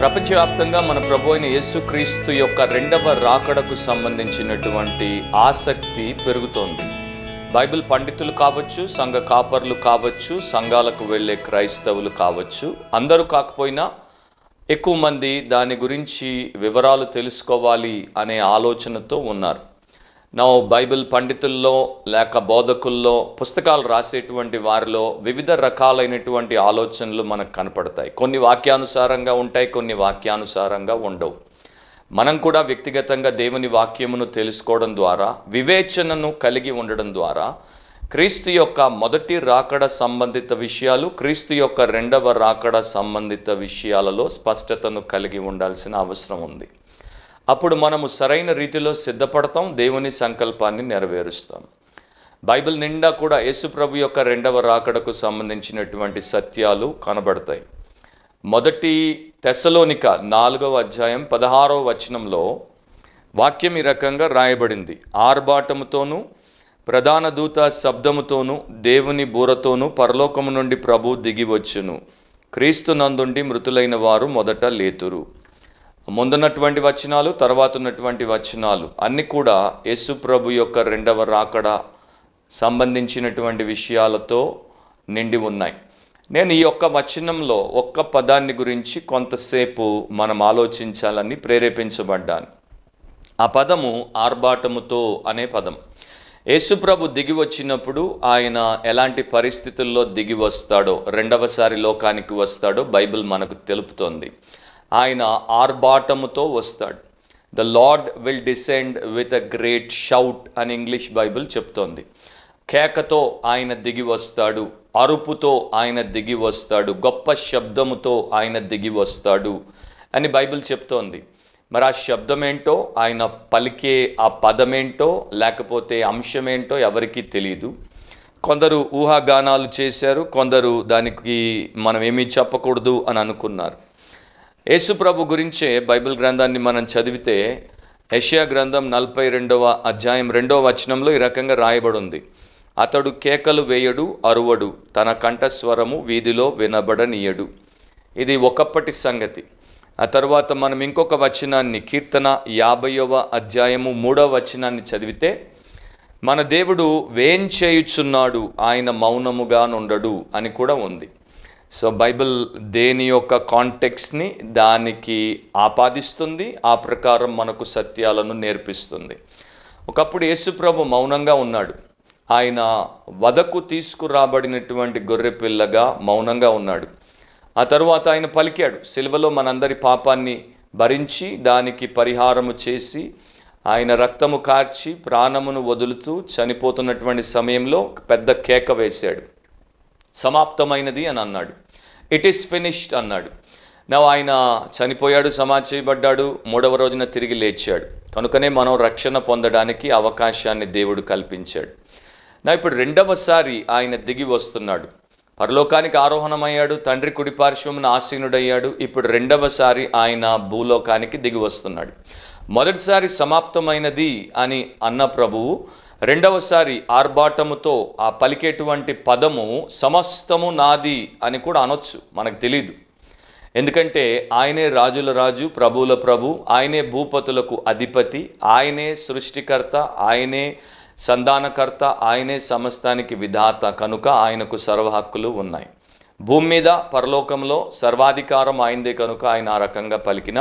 ప్రపంచవ్యాప్తంగా మన ప్రభు అయిన యేసుక్రీస్తు యొక్క రెండవ రాకడకు సంబంధించినటువంటి ఆసక్తి పెరుగుతోంది బైబిల్ పండితులు కావచ్చు సంఘ కాపర్లు కావచ్చు సంఘాలకు వెళ్ళే క్రైస్తవులు కావచ్చు అందరూ కాకపోయినా ఎక్కువ మంది దాని గురించి వివరాలు తెలుసుకోవాలి అనే ఆలోచనతో ఉన్నారు నా బైబిల్ పండితుల్లో లేక బోధకుల్లో పుస్తకాలు రాసేటువంటి వారిలో వివిధ రకాలైనటువంటి ఆలోచనలు మనకు కనపడతాయి కొన్ని వాక్యానుసారంగా ఉంటాయి కొన్ని వాక్యానుసారంగా ఉండవు మనం కూడా వ్యక్తిగతంగా దేవుని వాక్యమును తెలుసుకోవడం ద్వారా వివేచనను కలిగి ఉండడం ద్వారా క్రీస్తు యొక్క మొదటి రాకడ సంబంధిత విషయాలు క్రీస్తు యొక్క రెండవ రాకడ సంబంధిత విషయాలలో స్పష్టతను కలిగి ఉండాల్సిన అవసరం ఉంది అప్పుడు మనము సరైన రీతిలో సిద్ధపడతాం దేవుని సంకల్పాన్ని నెరవేరుస్తాం బైబిల్ నిండా కూడా యేసుప్రభు యొక్క రెండవ రాకడకు సంబంధించినటువంటి సత్యాలు కనబడతాయి మొదటి తెసలోనిక నాలుగవ అధ్యాయం పదహారవ వచనంలో వాక్యం ఈ రకంగా రాయబడింది ఆర్భాటముతోనూ ప్రధాన దూత శబ్దముతోనూ దేవుని బూరతోనూ పరలోకము నుండి ప్రభు దిగివచ్చును క్రీస్తు నందుండి మృతులైన వారు మొదట లేతురు ముందున్నటువంటి వచనాలు తర్వాత ఉన్నటువంటి వచనాలు అన్నీ కూడా యేసు ప్రభు యొక్క రెండవ రాకడ సంబంధించినటువంటి విషయాలతో నిండి ఉన్నాయి నేను ఈ యొక్క వచనంలో ఒక్క పదాన్ని గురించి కొంతసేపు మనం ఆలోచించాలని ప్రేరేపించబడ్డాను ఆ పదము ఆర్భాటముతో అనే పదం యేసుప్రభు దిగి వచ్చినప్పుడు ఆయన ఎలాంటి పరిస్థితుల్లో దిగి వస్తాడో రెండవసారి లోకానికి వస్తాడో బైబిల్ మనకు తెలుపుతోంది ఆయన ఆర్భాటముతో వస్తాడు the Lord will descend with a great shout అని ఇంగ్లీష్ బైబిల్ చెప్తోంది కేకతో ఆయన దిగి వస్తాడు అరుపుతో ఆయన దిగి వస్తాడు గొప్ప శబ్దముతో ఆయన దిగి వస్తాడు అని బైబిల్ చెప్తోంది మరి ఆ శబ్దం ఏంటో ఆయన పలికే ఆ పదమేంటో లేకపోతే అంశమేంటో ఎవరికీ తెలియదు కొందరు ఊహాగానాలు చేశారు కొందరు దానికి మనం ఏమీ చెప్పకూడదు అని అనుకున్నారు యేసుప్రభు గురించే బైబిల్ గ్రంథాన్ని మనం చదివితే యెషయా గ్రంథం నలభై రెండవ అధ్యాయం రెండవ వచనంలో ఈ రకంగా రాయబడి ఉంది అతడు కేకలు వేయడు అరువడు తన కంఠస్వరము వీధిలో వినబడనీయడు ఇది ఒకప్పటి సంగతి ఆ తర్వాత మనం ఇంకొక వచనాన్ని కీర్తన యాభైవ అధ్యాయము మూడవ వచనాన్ని చదివితే మన దేవుడు వేం చేయుచున్నాడు ఆయన మౌనముగా నుండడు అని కూడా ఉంది సో బైబిల్ దేని యొక్క కాంటెక్స్ని దానికి ఆపాదిస్తుంది ఆ ప్రకారం మనకు సత్యాలను నేర్పిస్తుంది ఒకప్పుడు యేసుప్రభు మౌనంగా ఉన్నాడు ఆయన వదకు తీసుకురాబడినటువంటి గొర్రె పిల్లగా మౌనంగా ఉన్నాడు ఆ తరువాత ఆయన పలికాడు సిలువలో మనందరి పాపాన్ని భరించి దానికి పరిహారము చేసి ఆయన రక్తము కార్చి ప్రాణమును వదులుతూ చనిపోతున్నటువంటి సమయంలో పెద్ద కేక వేశాడు సమాప్తమైనది అని అన్నాడు ఇట్ ఈస్ ఫినిష్డ్ అన్నాడు నా ఆయన చనిపోయాడు సమాధి చేయబడ్డాడు మూడవ రోజున తిరిగి లేచాడు కనుకనే మనం రక్షణ పొందడానికి అవకాశాన్ని దేవుడు కల్పించాడు నా ఇప్పుడు రెండవసారి ఆయన దిగి వస్తున్నాడు పరలోకానికి ఆరోహణమయ్యాడు తండ్రి కుడి పార్శ్వమున ఆసీనుడయ్యాడు ఇప్పుడు రెండవసారి ఆయన భూలోకానికి దిగి వస్తున్నాడు మొదటిసారి సమాప్తమైనది అని అన్న ప్రభువు రెండవసారి ఆర్భాటముతో ఆ పలికేటువంటి పదము సమస్తము నాది అని కూడా అనొచ్చు మనకు తెలియదు ఎందుకంటే ఆయనే రాజుల రాజు ప్రభువుల ప్రభు ఆయనే భూపతులకు అధిపతి ఆయనే సృష్టికర్త ఆయనే సంధానకర్త ఆయనే సమస్తానికి విధాత కనుక ఆయనకు సర్వ హక్కులు ఉన్నాయి భూమి మీద పరలోకంలో సర్వాధికారం ఆయనదే కనుక ఆయన ఆ రకంగా పలికిన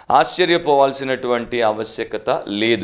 ఆశ్చర్యపోవాల్సినటువంటి ఆవశ్యకత లేదు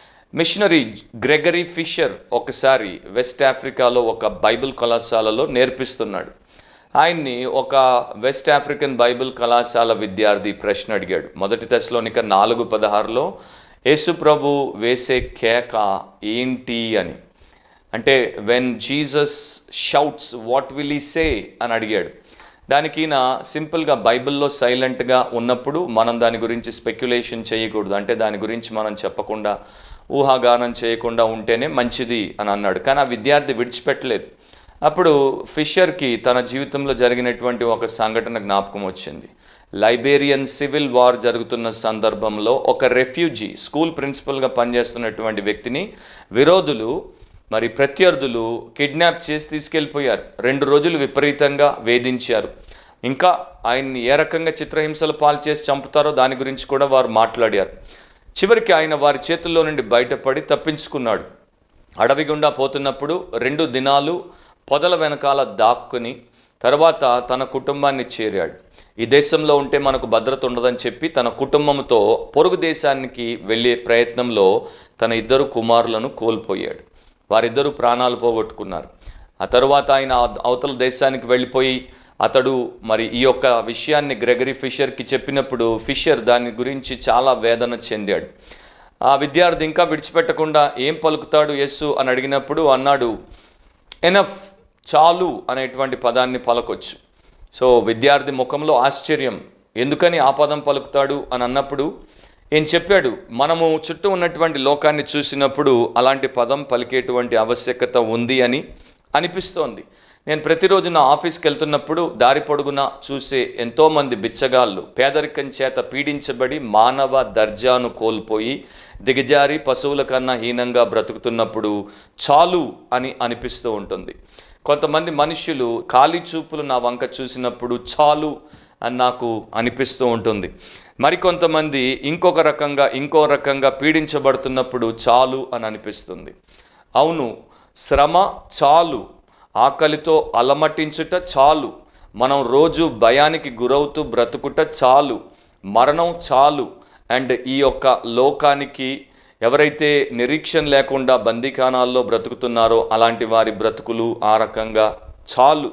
మిషనరీ గ్రెగరీ ఫిషర్ ఒకసారి వెస్ట్ ఆఫ్రికాలో ఒక బైబిల్ కళాశాలలో నేర్పిస్తున్నాడు ఆయన్ని ఒక వెస్ట్ ఆఫ్రికన్ బైబిల్ కళాశాల విద్యార్థి ప్రశ్న అడిగాడు మొదటి దశలోనిక నాలుగు పదహారులో యేసుప్రభు వేసే కేక ఏంటి అని అంటే when Jesus shouts what will he say అని అడిగాడు దానికి ఈయన సింపుల్గా బైబిల్లో సైలెంట్గా ఉన్నప్పుడు మనం దాని గురించి స్పెక్యులేషన్ చేయకూడదు అంటే దాని గురించి మనం చెప్పకుండా ఊహాగానం చేయకుండా ఉంటేనే మంచిది అని అన్నాడు కానీ ఆ విద్యార్థి విడిచిపెట్టలేదు అప్పుడు ఫిషర్కి తన జీవితంలో జరిగినటువంటి ఒక సంఘటన జ్ఞాపకం వచ్చింది లైబేరియన్ సివిల్ వార్ జరుగుతున్న సందర్భంలో ఒక రెఫ్యూజీ స్కూల్ ప్రిన్సిపల్గా పనిచేస్తున్నటువంటి వ్యక్తిని విరోధులు మరి ప్రత్యర్థులు కిడ్నాప్ చేసి తీసుకెళ్ళిపోయారు రెండు రోజులు విపరీతంగా వేధించారు ఇంకా ఆయన్ని ఏ రకంగా చిత్రహింసలు పాలు చేసి చంపుతారో దాని గురించి కూడా వారు మాట్లాడారు చివరికి ఆయన వారి చేతుల్లో నుండి బయటపడి తప్పించుకున్నాడు అడవి గుండా పోతున్నప్పుడు రెండు దినాలు పొదల వెనకాల దాక్కుని తర్వాత తన కుటుంబాన్ని చేరాడు ఈ దేశంలో ఉంటే మనకు భద్రత ఉండదని చెప్పి తన కుటుంబంతో పొరుగు దేశానికి వెళ్ళే ప్రయత్నంలో తన ఇద్దరు కుమారులను కోల్పోయాడు వారిద్దరూ ప్రాణాలు పోగొట్టుకున్నారు ఆ తరువాత ఆయన అవ- అవతల దేశానికి వెళ్ళిపోయి అతడు మరి ఈ యొక్క విషయాన్ని గ్రెగరీ ఫిషర్కి చెప్పినప్పుడు ఫిషర్ దాని గురించి చాలా వేదన చెందాడు ఆ విద్యార్థి ఇంకా విడిచిపెట్టకుండా ఏం పలుకుతాడు యస్సు అని అడిగినప్పుడు అన్నాడు ఎనఫ్ చాలు అనేటువంటి పదాన్ని పలకొచ్చు సో విద్యార్థి ముఖంలో ఆశ్చర్యం ఎందుకని ఆ పదం పలుకుతాడు అని అన్నప్పుడు ఏం చెప్పాడు మనము చుట్టూ ఉన్నటువంటి లోకాన్ని చూసినప్పుడు అలాంటి పదం పలికేటువంటి ఆవశ్యకత ఉంది అని అనిపిస్తోంది నేను ప్రతిరోజు నా ఆఫీస్కి వెళ్తున్నప్పుడు దారి పొడుగున చూసే ఎంతోమంది బిచ్చగాళ్ళు పేదరికం చేత పీడించబడి మానవ దర్జాను కోల్పోయి దిగజారి పశువుల కన్నా హీనంగా బ్రతుకుతున్నప్పుడు చాలు అని అనిపిస్తూ ఉంటుంది కొంతమంది మనుషులు ఖాళీ చూపులు నా వంక చూసినప్పుడు చాలు అని నాకు అనిపిస్తూ ఉంటుంది మరికొంతమంది ఇంకొక రకంగా ఇంకో రకంగా పీడించబడుతున్నప్పుడు చాలు అని అనిపిస్తుంది అవును శ్రమ చాలు ఆకలితో అలమటించుట చాలు మనం రోజు భయానికి గురవుతూ బ్రతుకుట చాలు మరణం చాలు అండ్ ఈ యొక్క లోకానికి ఎవరైతే నిరీక్షణ లేకుండా బందీకానాల్లో బ్రతుకుతున్నారో అలాంటి వారి బ్రతుకులు ఆ రకంగా చాలు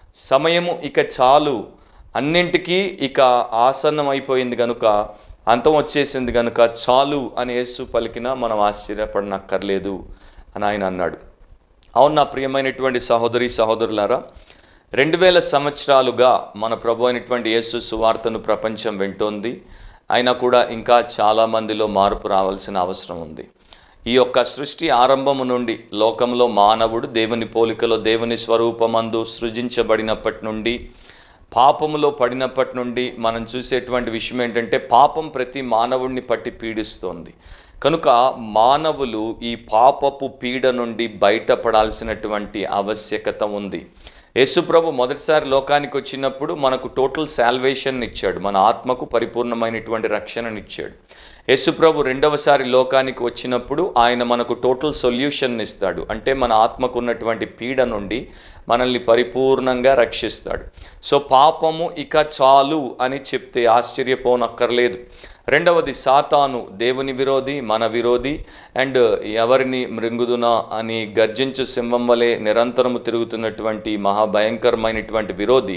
సమయము ఇక చాలు అన్నింటికీ ఇక ఆసన్నం అయిపోయింది కనుక అంతం వచ్చేసింది కనుక చాలు అని యేసు పలికినా మనం ఆశ్చర్యపడనక్కర్లేదు అని ఆయన అన్నాడు అవును నా ప్రియమైనటువంటి సహోదరి సహోదరులారా రెండు వేల సంవత్సరాలుగా మన ప్రభు అయినటువంటి యేసు సువార్తను ప్రపంచం వింటోంది అయినా కూడా ఇంకా చాలా మందిలో మార్పు రావాల్సిన అవసరం ఉంది ఈ యొక్క సృష్టి ఆరంభము నుండి లోకంలో మానవుడు దేవుని పోలికలో దేవుని స్వరూపమందు సృజించబడినప్పటి నుండి పాపములో పడినప్పటి నుండి మనం చూసేటువంటి విషయం ఏంటంటే పాపం ప్రతి మానవుడిని పట్టి పీడిస్తోంది కనుక మానవులు ఈ పాపపు పీడ నుండి బయటపడాల్సినటువంటి ఆవశ్యకత ఉంది యేసుప్రభు మొదటిసారి లోకానికి వచ్చినప్పుడు మనకు టోటల్ శాల్వేషన్ ఇచ్చాడు మన ఆత్మకు పరిపూర్ణమైనటువంటి రక్షణనిచ్చాడు యేసుప్రభు రెండవసారి లోకానికి వచ్చినప్పుడు ఆయన మనకు టోటల్ సొల్యూషన్ ఇస్తాడు అంటే మన ఆత్మకు ఉన్నటువంటి పీడ నుండి మనల్ని పరిపూర్ణంగా రక్షిస్తాడు సో పాపము ఇక చాలు అని చెప్తే ఆశ్చర్యపోనక్కర్లేదు రెండవది సాతాను దేవుని విరోధి మన విరోధి అండ్ ఎవరిని మృంగుదునా అని గర్జించు సింహం వలె నిరంతరము తిరుగుతున్నటువంటి మహాభయంకరమైనటువంటి విరోధి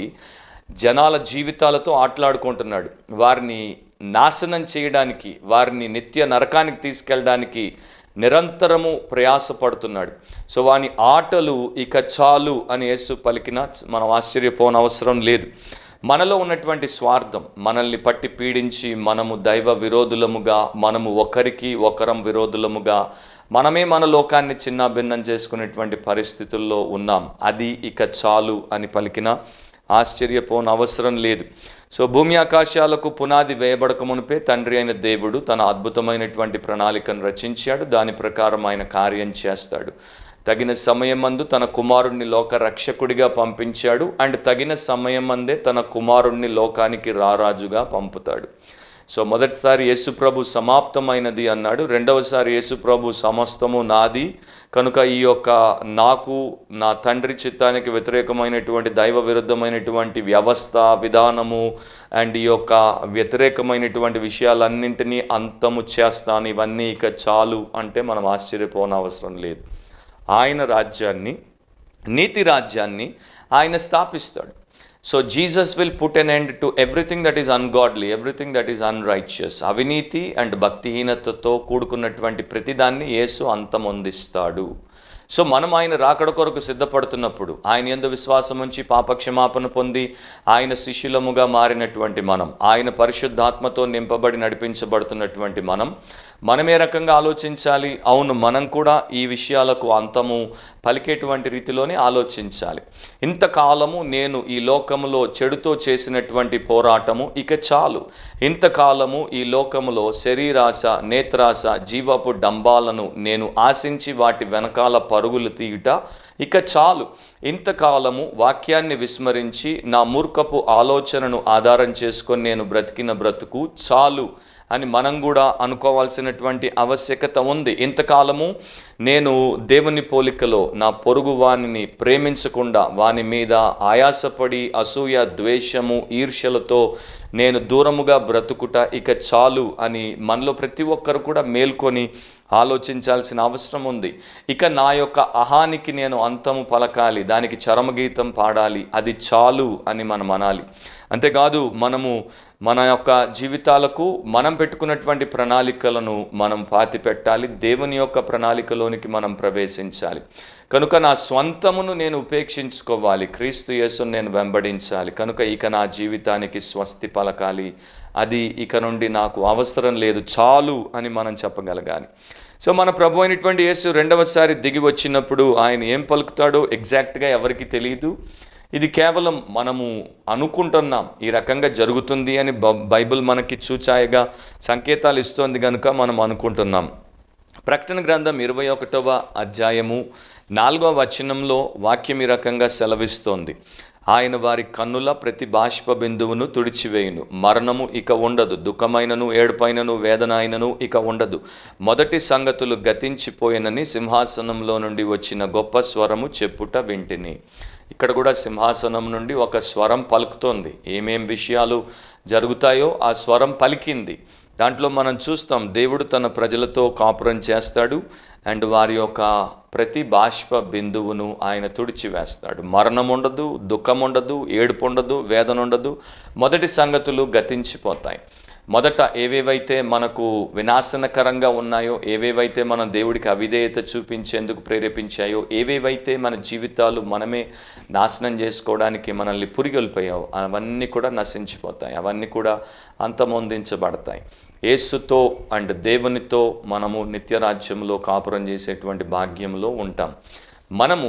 జనాల జీవితాలతో ఆటలాడుకుంటున్నాడు వారిని నాశనం చేయడానికి వారిని నిత్య నరకానికి తీసుకెళ్ళడానికి నిరంతరము ప్రయాసపడుతున్నాడు సో వాని ఆటలు ఇక చాలు అని యేసు పలికిన మనం ఆశ్చర్యపోనవసరం లేదు మనలో ఉన్నటువంటి స్వార్థం మనల్ని పట్టి పీడించి మనము దైవ విరోధులముగా మనము ఒకరికి ఒకరం విరోధులముగా మనమే మన లోకాన్ని చిన్నాభిన్నం చేసుకునేటువంటి పరిస్థితుల్లో ఉన్నాం అది ఇక చాలు అని పలికిన ఆశ్చర్యపోన అవసరం లేదు సో భూమి ఆకాశాలకు పునాది వేయబడక మునిపే తండ్రి అయిన దేవుడు తన అద్భుతమైనటువంటి ప్రణాళికను రచించాడు దాని ప్రకారం ఆయన కార్యం చేస్తాడు తగిన సమయమందు తన కుమారుణ్ణి లోక రక్షకుడిగా పంపించాడు అండ్ తగిన సమయమందే తన కుమారుణ్ణి లోకానికి రారాజుగా పంపుతాడు సో మొదటిసారి యేసుప్రభు సమాప్తమైనది అన్నాడు రెండవసారి యేసుప్రభు సమస్తము నాది కనుక ఈ యొక్క నాకు నా తండ్రి చిత్తానికి వ్యతిరేకమైనటువంటి దైవ విరుద్ధమైనటువంటి వ్యవస్థ విధానము అండ్ ఈ యొక్క వ్యతిరేకమైనటువంటి విషయాలన్నింటినీ అంతము చేస్తాను ఇవన్నీ ఇక చాలు అంటే మనం ఆశ్చర్యపోనవసరం లేదు ఆయన రాజ్యాన్ని నీతి రాజ్యాన్ని ఆయన స్థాపిస్తాడు so Jesus will put an end to everything that is ungodly everything that is unrighteous అవినీతి అండ్ భక్తిహీనతతో కూడుకున్నటువంటి ప్రతిదాన్ని యేసు అంతమొందిస్తాడు సో మనం ఆయన రాకడ కొరకు సిద్ధపడుతున్నప్పుడు ఆయన ఎందు విశ్వాసం ఉంచి పాపక్షమాపణ పొంది ఆయన శిష్యులముగా మారినటువంటి మనం ఆయన పరిశుద్ధాత్మతో నింపబడి నడిపించబడుతున్నటువంటి మనం మనం ఏ రకంగా ఆలోచించాలి అవును మనం కూడా ఈ విషయాలకు అంతము పలికేటువంటి రీతిలోనే ఆలోచించాలి ఇంతకాలము నేను ఈ లోకములో చెడుతో చేసినటువంటి పోరాటము ఇక చాలు ఇంతకాలము ఈ లోకములో శరీరాశ నేత్రాశ జీవపు డంబాలను నేను ఆశించి వాటి వెనకాల పరుగులు తీయుట ఇక చాలు ఇంతకాలము వాక్యాన్ని విస్మరించి నా మూర్ఖపు ఆలోచనను ఆధారం చేసుకొని నేను బ్రతికిన బ్రతుకు చాలు అని మనం కూడా అనుకోవాల్సినటువంటి ఆవశ్యకత ఉంది ఇంతకాలము నేను దేవుని పోలికలో నా పొరుగు వానిని ప్రేమించకుండా వాని మీద ఆయాసపడి అసూయ ద్వేషము ఈర్ష్యలతో నేను దూరముగా బ్రతుకుట ఇక చాలు అని మనలో ప్రతి ఒక్కరు కూడా మేల్కొని ఆలోచించాల్సిన అవసరం ఉంది ఇక నా యొక్క అహానికి నేను అంతము పలకాలి దానికి చరమగీతం పాడాలి అది చాలు అని మనం అనాలి అంతేకాదు మనము మన యొక్క జీవితాలకు మనం పెట్టుకున్నటువంటి ప్రణాళికలను మనం పాతి పెట్టాలి దేవుని యొక్క ప్రణాళికలోనికి మనం ప్రవేశించాలి కనుక నా స్వంతమును నేను ఉపేక్షించుకోవాలి క్రీస్తు యేసును నేను వెంబడించాలి కనుక ఇక నా జీవితానికి స్వస్తి పలకాలి అది ఇక నుండి నాకు అవసరం లేదు చాలు అని మనం చెప్పగలగాలి సో మన ప్రభు అయినటువంటి యేసు రెండవసారి దిగి వచ్చినప్పుడు ఆయన ఏం పలుకుతాడో ఎగ్జాక్ట్గా ఎవరికి తెలియదు ఇది కేవలం మనము అనుకుంటున్నాం ఈ రకంగా జరుగుతుంది అని బ- బైబిల్ మనకి చూచాయగా సంకేతాలు ఇస్తోంది కనుక మనం అనుకుంటున్నాం ప్రకటన గ్రంథం ఇరవై ఒకటవ అధ్యాయము నాలుగవ వచనంలో వాక్యం ఈ రకంగా సెలవిస్తోంది ఆయన వారి కన్నుల ప్రతి బాష్ప బిందువును తుడిచివేయును మరణము ఇక ఉండదు దుఃఖమైనను ఏడుపైనను వేదన అయినను ఇక ఉండదు మొదటి సంగతులు గతించిపోయినని సింహాసనంలో నుండి వచ్చిన గొప్ప స్వరము చెప్పుట వింటిని ఇక్కడ కూడా సింహాసనం నుండి ఒక స్వరం పలుకుతోంది ఏమేం విషయాలు జరుగుతాయో ఆ స్వరం పలికింది దాంట్లో మనం చూస్తాం దేవుడు తన ప్రజలతో కాపురం చేస్తాడు అండ్ వారి యొక్క ప్రతి బాష్ప బిందువును ఆయన తుడిచివేస్తాడు మరణం ఉండదు దుఃఖం ఉండదు ఏడుపు ఉండదు వేదన ఉండదు మొదటి సంగతులు గతించిపోతాయి మొదట ఏవేవైతే మనకు వినాశనకరంగా ఉన్నాయో ఏవేవైతే మన దేవుడికి అవిధేయత చూపించేందుకు ప్రేరేపించాయో ఏవేవైతే మన జీవితాలు మనమే నాశనం చేసుకోవడానికి మనల్ని పురిగొల్పోయావు అవన్నీ కూడా నశించిపోతాయి అవన్నీ కూడా అంతమొందించబడతాయి యేసుతో అండ్ దేవునితో మనము నిత్యరాజ్యంలో కాపురం చేసేటువంటి భాగ్యంలో ఉంటాం మనము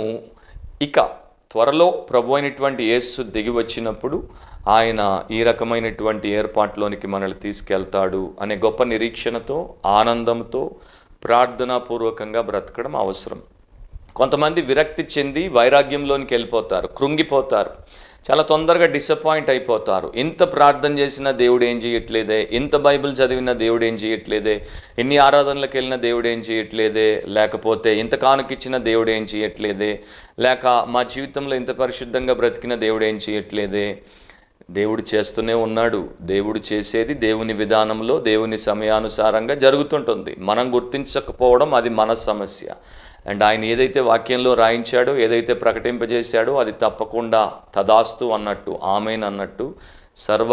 ఇక త్వరలో ప్రభు అయినటువంటి యేసు దిగి వచ్చినప్పుడు ఆయన ఈ రకమైనటువంటి ఏర్పాట్లోనికి మనల్ని తీసుకెళ్తాడు అనే గొప్ప నిరీక్షణతో ఆనందంతో ప్రార్థనాపూర్వకంగా బ్రతకడం అవసరం కొంతమంది విరక్తి చెంది వైరాగ్యంలోనికి వెళ్ళిపోతారు కృంగిపోతారు చాలా తొందరగా డిసప్పాయింట్ అయిపోతారు ఇంత ప్రార్థన చేసిన దేవుడు ఏం చేయట్లేదే ఇంత బైబిల్ చదివిన దేవుడు ఏం చేయట్లేదే ఎన్ని ఆరాధనలకు వెళ్ళిన దేవుడు ఏం చేయట్లేదే లేకపోతే ఇంత కానుకిచ్చిన దేవుడు ఏం చేయట్లేదే లేక మా జీవితంలో ఇంత పరిశుద్ధంగా బ్రతికిన దేవుడు ఏం చేయట్లేదే దేవుడు చేస్తూనే ఉన్నాడు దేవుడు చేసేది దేవుని విధానంలో దేవుని సమయానుసారంగా జరుగుతుంటుంది మనం గుర్తించకపోవడం అది మన సమస్య అండ్ ఆయన ఏదైతే వాక్యంలో రాయించాడో ఏదైతే ప్రకటింపజేశాడో అది తప్పకుండా తదాస్తు అన్నట్టు ఆమెన్ అన్నట్టు సర్వ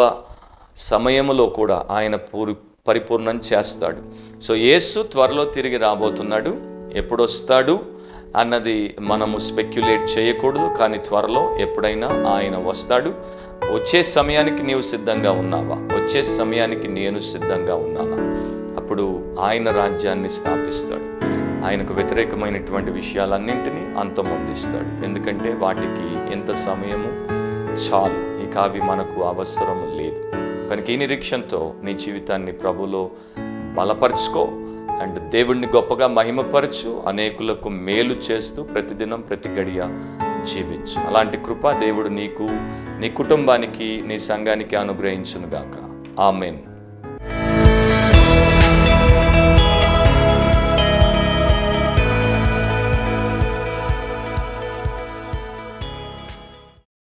సమయములో కూడా ఆయన పూరి పరిపూర్ణం చేస్తాడు సో యేసు త్వరలో తిరిగి రాబోతున్నాడు ఎప్పుడు వస్తాడు అన్నది మనము స్పెక్యులేట్ చేయకూడదు కానీ త్వరలో ఎప్పుడైనా ఆయన వస్తాడు వచ్చే సమయానికి నీవు సిద్ధంగా ఉన్నావా వచ్చే సమయానికి నేను సిద్ధంగా ఉన్నానా అప్పుడు ఆయన రాజ్యాన్ని స్థాపిస్తాడు ఆయనకు వ్యతిరేకమైనటువంటి విషయాలన్నింటినీ అంతమొందిస్తాడు ఎందుకంటే వాటికి ఎంత సమయము చాలు ఇక అవి మనకు అవసరం లేదు కనుక ఈ నిరీక్షణతో నీ జీవితాన్ని ప్రభులో బలపరుచుకో అండ్ దేవుణ్ణి గొప్పగా మహిమపరచు అనేకులకు మేలు చేస్తూ ప్రతిదినం ప్రతి గడియ జీవించు అలాంటి కృప దేవుడు నీకు నీ కుటుంబానికి నీ సంఘానికి అనుగ్రహించునుగాక ఆమెన్